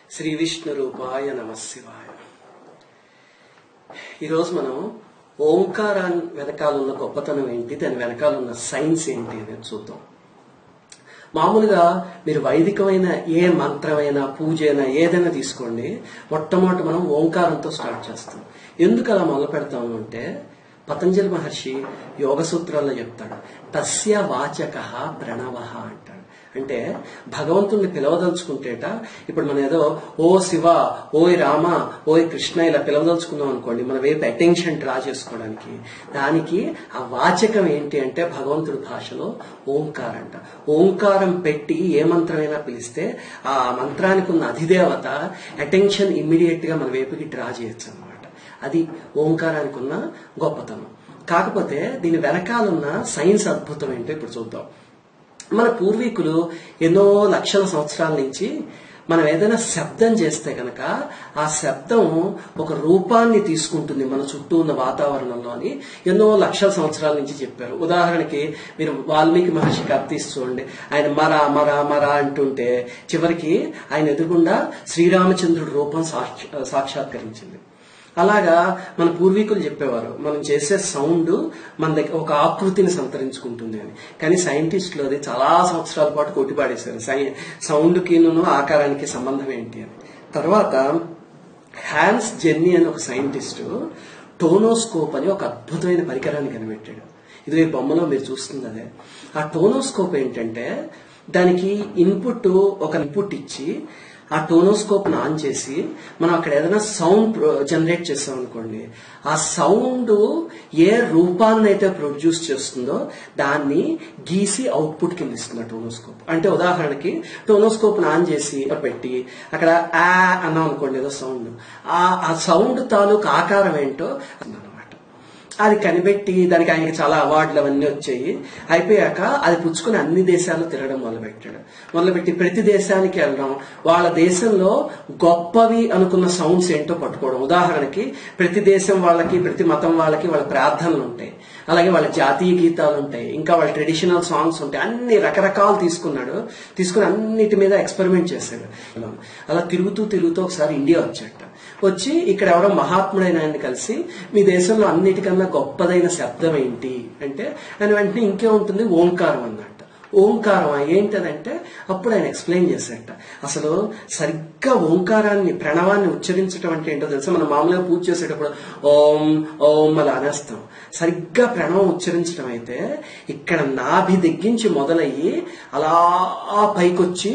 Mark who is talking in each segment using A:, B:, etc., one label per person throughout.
A: శ్రీ విష్ణు రూపాయ నమ శివాయ ఈరోజు మనం ఓంకారాన్ని వెనకాలన్న గొప్పతనం ఏంటి దాని వెనకాలన్న సైన్స్ ఏంటి అనేది చూద్దాం మామూలుగా మీరు వైదికమైన ఏ మంత్రమైనా పూజ అయినా ఏదైనా తీసుకోండి మొట్టమొదటి మనం ఓంకారంతో స్టార్ట్ చేస్తాం ఎందుకు అలా మొదలు పెడతాము అంటే పతంజలి మహర్షి యోగ సూత్రాల్లో చెప్తాడు తస్య వాచక ప్రణవ అంటాడు అంటే భగవంతుణ్ణి పిలవదలుచుకుంటేట ఇప్పుడు మనం ఏదో ఓ శివ ఓయ్ రామ ఓయ్ కృష్ణ ఇలా పిలవదలుచుకున్నాం అనుకోండి మన వైపు అటెన్షన్ డ్రా చేసుకోవడానికి దానికి ఆ వాచకం ఏంటి అంటే భగవంతుడి భాషలో ఓంకారం అంట ఓంకారం పెట్టి ఏ మంత్రమైనా పిలిస్తే ఆ మంత్రానికి ఉన్న అధిదేవత అటెన్షన్ ఇమ్మీడియట్ గా మన వైపుకి డ్రా చేయొచ్చు అనమాట అది ఓంకారానికి ఉన్న గొప్పతనం కాకపోతే దీని వెనకాలన్న సైన్స్ అద్భుతం ఏంటో ఇప్పుడు చూద్దాం మన పూర్వీకులు ఎన్నో లక్షల సంవత్సరాల నుంచి మనం ఏదైనా శబ్దం చేస్తే కనుక ఆ శబ్దం ఒక రూపాన్ని తీసుకుంటుంది మన చుట్టూ ఉన్న వాతావరణంలో అని ఎన్నో లక్షల సంవత్సరాల నుంచి చెప్పారు ఉదాహరణకి మీరు వాల్మీకి మహర్షికి అర్థిస్తూ చూడండి ఆయన మర మర మర అంటుంటే చివరికి ఆయన ఎదురుగుండా శ్రీరామచంద్రుడి రూపం సాక్ష- సాక్షాత్కరించింది అలాగా మన పూర్వీకులు చెప్పేవారు మనం చేసే సౌండ్ మన దగ్గర ఒక ఆకృతిని సంతరించుకుంటుంది అని కానీ సైంటిస్టులు అది చాలా సంవత్సరాల పాటు కొట్టిపాడేశారు సై సౌండ్కి ఆకారానికి సంబంధం ఏంటి అని తర్వాత హ్యాన్స్ జెన్నీ అని ఒక సైంటిస్టు టోనోస్కోప్ అని ఒక అద్భుతమైన పరికరాన్ని కనిపెట్టాడు ఇది ఈ బొమ్మలో మీరు చూస్తుంది అదే ఆ టోనోస్కోప్ ఏంటంటే దానికి ఇన్పుట్ ఒక ఇన్పుట్ ఇచ్చి ఆ టోనోస్కోప్ ఆన్ చేసి మనం అక్కడ ఏదైనా సౌండ్ జనరేట్ చేస్తాం అనుకోండి ఆ సౌండ్ ఏ రూపాన్ని అయితే ప్రొడ్యూస్ చేస్తుందో దాన్ని గీసి అవుట్పుట్ కింద ఇస్తుంది ఆ టోనోస్కోప్ అంటే ఉదాహరణకి టోనోస్కోప్ ఆన్ చేసి పెట్టి అక్కడ ఆ అన్నాం అనుకోండి ఏదో సౌండ్ ఆ ఆ సౌండ్ తాలూకు ఆకారం ఏంటో అన్నమాట అది కనిపెట్టి దానికి ఆయనకి చాలా అవార్డులు అవన్నీ వచ్చాయి అయిపోయాక అది పుచ్చుకుని అన్ని దేశాల్లో తిరగడం మొదలుపెట్టాడు మొదలుపెట్టి ప్రతి దేశానికి వెళ్ళడం వాళ్ళ దేశంలో గొప్పవి అనుకున్న సౌండ్స్ ఏంటో పట్టుకోవడం ఉదాహరణకి ప్రతి దేశం వాళ్ళకి ప్రతి మతం వాళ్ళకి వాళ్ళ ప్రార్థనలు ఉంటాయి అలాగే వాళ్ళ జాతీయ గీతాలు ఉంటాయి ఇంకా వాళ్ళ ట్రెడిషనల్ సాంగ్స్ ఉంటాయి అన్ని రకరకాలు తీసుకున్నాడు తీసుకుని అన్నిటి మీద ఎక్స్పెరిమెంట్ చేశాడు అలా తిరుగుతూ తిరుగుతూ ఒకసారి ఇండియా వచ్చాట వచ్చి ఇక్కడ ఎవరో మహాత్ముడైన ఆయన్ని కలిసి మీ దేశంలో అన్నిటికన్నా గొప్పదైన శబ్దం ఏంటి అంటే ఆయన వెంటనే ఇంకే ఉంటుంది ఓంకారం అన్నట్ట ఓంకారం ఏంటదంటే అప్పుడు ఆయన ఎక్స్ప్లెయిన్ చేశాట అసలు సరిగ్గా ఓంకారాన్ని ప్రణవాన్ని ఉచ్చరించడం అంటే ఏంటో తెలుసా మనం మామూలుగా పూజ చేసేటప్పుడు ఓం ఓం అలా అనేస్తాం సరిగ్గా ప్రణవం ఉచ్చరించడం అయితే ఇక్కడ నాభి దగ్గరించి మొదలయ్యి అలా పైకొచ్చి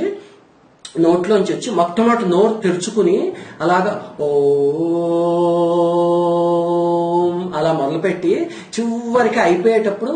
A: నోట్లోంచి వచ్చి మొట్టమొదటి నోరు తెరుచుకుని అలాగా ఓం అలా మొదలుపెట్టి చివరికి అయిపోయేటప్పుడు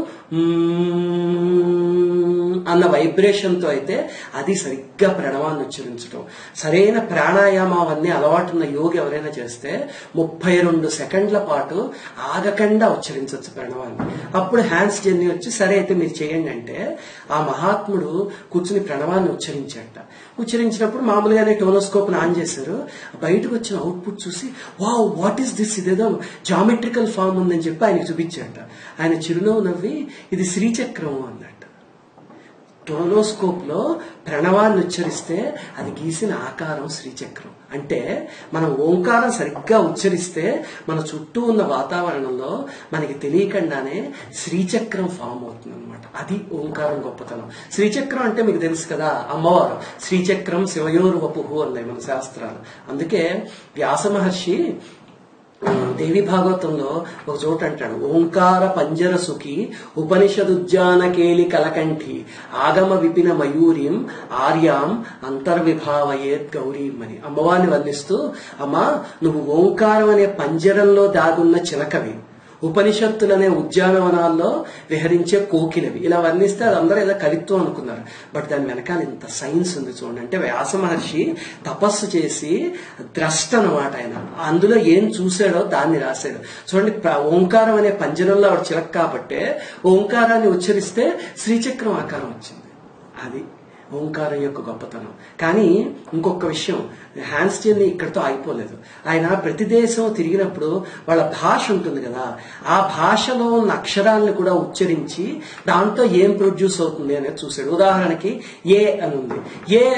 A: మ్మ్ అన్న వైబ్రేషన్ తో అయితే అది సరిగ్గా ప్రణవాన్ని ఉచ్చరించడం సరైన ప్రాణాయామం అవన్నీ అలవాటున్న యోగి ఎవరైనా చేస్తే ముప్పై రెండు సెకండ్ల పాటు ఆగకుండా ఉచ్చరించవచ్చు ప్రణవాన్ని అప్పుడు హ్యాండ్స్ జర్నీ వచ్చి సరే అయితే మీరు చేయండి అంటే ఆ మహాత్ముడు కూర్చుని ప్రణవాన్ని ఉచ్చరించాట ఉచ్చరించినప్పుడు మామూలుగానే టోనోస్కోప్ ఆన్ చేశారు బయటకు వచ్చిన అవుట్పుట్ చూసి వావ్ వాట్ ఈస్ దిస్ ఇదేదో జామెట్రికల్ ఫామ్ ఉందని చెప్పి ఆయనకి చూపించాట ఆయన చిరునవ్వు నవ్వి ఇది శ్రీచక్రం అన్నట్టు టోనోస్కోప్ లో ప్రణవాన్ని ఉచ్చరిస్తే అది గీసిన ఆకారం శ్రీచక్రం అంటే మనం ఓంకారం సరిగ్గా ఉచ్చరిస్తే మన చుట్టూ ఉన్న వాతావరణంలో మనకి తెలియకుండానే శ్రీచక్రం ఫామ్ అవుతుంది అనమాట అది ఓంకారం గొప్పతనం శ్రీచక్రం అంటే మీకు తెలుసు కదా అమ్మవారు శ్రీచక్రం శివయోరు వపుహు అన్నాయి మన శాస్త్రాలు అందుకే వ్యాస మహర్షి దేవి భాగవతంలో ఒక చోట అంటాడు ఓంకార పంజర సుఖి ఉపనిషదుజ్జాన కేలి కలకంఠి ఆగమ విపిన మయూరిం ఆర్యాం అంతర్విభావయేత్ గౌరీం అని అమ్మవారిని వర్ణిస్తూ అమ్మా నువ్వు ఓంకారం అనే పంజరంలో దాగున్న చిలకవి ఉపనిషత్తులనే ఉద్యానవనాల్లో విహరించే కోకిలవి ఇలా వర్ణిస్తే అది అందరూ ఏదో కవిత్వం అనుకున్నారు బట్ దాని వెనకాల ఇంత సైన్స్ ఉంది చూడండి అంటే వ్యాస మహర్షి తపస్సు చేసి ద్రష్ట అనమాట ఆయన అందులో ఏం చూశాడో దాన్ని రాశాడు చూడండి ప్ర- ఓంకారం అనే పంజరంలో ఆవిడ చిలక కాబట్టే ఓంకారాన్ని ఉచ్చరిస్తే శ్రీచక్రం ఆకారం వచ్చింది అది ఓంకారం యొక్క గొప్పతనం కానీ ఇంకొక విషయం హ్యాండ్స్ జర్నీ ఇక్కడితో అయిపోలేదు ఆయన ప్రతి దేశం తిరిగినప్పుడు వాళ్ళ భాష ఉంటుంది కదా ఆ భాషలో ఉన్న అక్షరాలను కూడా ఉచ్చరించి దాంతో ఏం ప్రొడ్యూస్ అవుతుంది అనేది చూశాడు ఉదాహరణకి ఏ అని ఉంది ఏ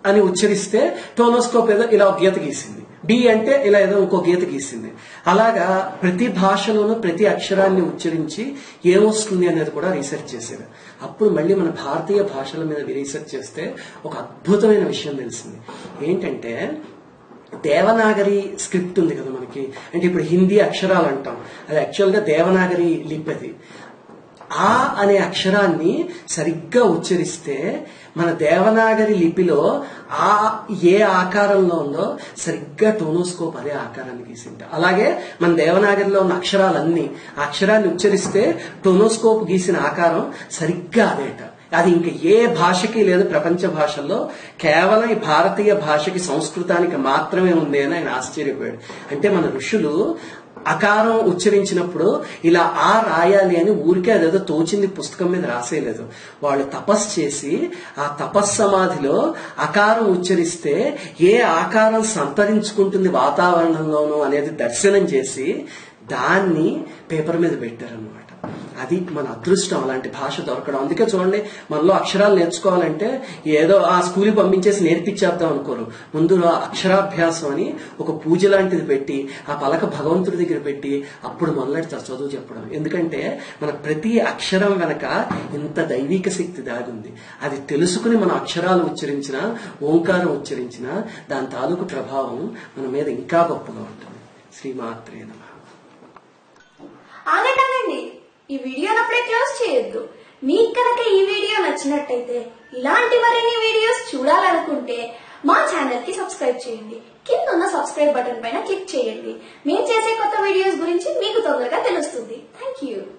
A: అని ఉచ్చరిస్తే టోనోస్కోప్ ఏదో ఇలా ఒక గీత గీసింది డి అంటే ఇలా ఏదో ఇంకో గీత గీసింది అలాగా ప్రతి భాషలోనూ ప్రతి అక్షరాన్ని ఉచ్చరించి ఏమొస్తుంది అనేది కూడా రీసెర్చ్ చేశారు అప్పుడు మళ్ళీ మన భారతీయ భాషల మీద రీసెర్చ్ చేస్తే ఒక అద్భుతమైన విషయం తెలిసింది ఏంటంటే దేవనాగరి స్క్రిప్ట్ ఉంది కదా మనకి అంటే ఇప్పుడు హిందీ అక్షరాలు అంటాం అది యాక్చువల్గా దేవనాగరి లిపి అది ఆ అనే అక్షరాన్ని సరిగ్గా ఉచ్చరిస్తే మన దేవనాగరి లిపిలో ఆ ఏ ఆకారంలో ఉందో సరిగ్గా టోనోస్కోప్ అదే ఆకారాన్ని గీసింట అలాగే మన దేవనాగరిలో ఉన్న అక్షరాలన్నీ ఆ అక్షరాన్ని ఉచ్చరిస్తే టోనోస్కోప్ గీసిన ఆకారం సరిగ్గా అదేట అది ఇంక ఏ భాషకి లేదు ప్రపంచ భాషల్లో కేవలం ఈ భారతీయ భాషకి సంస్కృతానికి మాత్రమే ఉంది అని ఆయన ఆశ్చర్యపోయాడు అంటే మన ఋషులు అకారం ఉచ్చరించినప్పుడు ఇలా ఆ రాయాలి అని ఊరికే అదేదో తోచింది పుస్తకం మీద రాసేయలేదు వాళ్ళు తపస్సు చేసి ఆ తపస్సమాధిలో అకారం ఉచ్చరిస్తే ఏ ఆకారం సంతరించుకుంటుంది వాతావరణంలోనూ అనేది దర్శనం చేసి దాన్ని పేపర్ మీద పెట్టారనమాట అది మన అదృష్టం అలాంటి భాష దొరకడం అందుకే చూడండి మనలో అక్షరాలు నేర్చుకోవాలంటే ఏదో ఆ స్కూల్కి పంపించేసి నేర్పించేద్దాం అనుకోరు ముందు ఆ అక్షరాభ్యాసం అని ఒక పూజ లాంటిది పెట్టి ఆ పలక భగవంతుడి దగ్గర పెట్టి అప్పుడు మొదలెడతారు చదువు చెప్పడం ఎందుకంటే మన ప్రతి అక్షరం వెనక ఇంత దైవిక శక్తి దాగుంది అది తెలుసుకుని మనం అక్షరాలు ఉచ్చరించిన ఓంకారం ఉచ్చరించిన దాని తాలూకు ప్రభావం మన మీద ఇంకా గొప్పగా ఉంటుంది శ్రీమాత్రే నమ
B: ఆగండి ఈ వీడియోని అప్పుడే క్లోజ్ చేయొద్దు మీకు కనుక ఈ వీడియో నచ్చినట్టయితే ఇలాంటి మరిన్ని వీడియోస్ చూడాలనుకుంటే మా ఛానల్ కి సబ్స్క్రైబ్ చేయండి కింద ఉన్న సబ్స్క్రైబ్ బటన్ పైన క్లిక్ చేయండి మేము చేసే కొత్త వీడియోస్ గురించి మీకు తొందరగా తెలుస్తుంది థ్యాంక్ యూ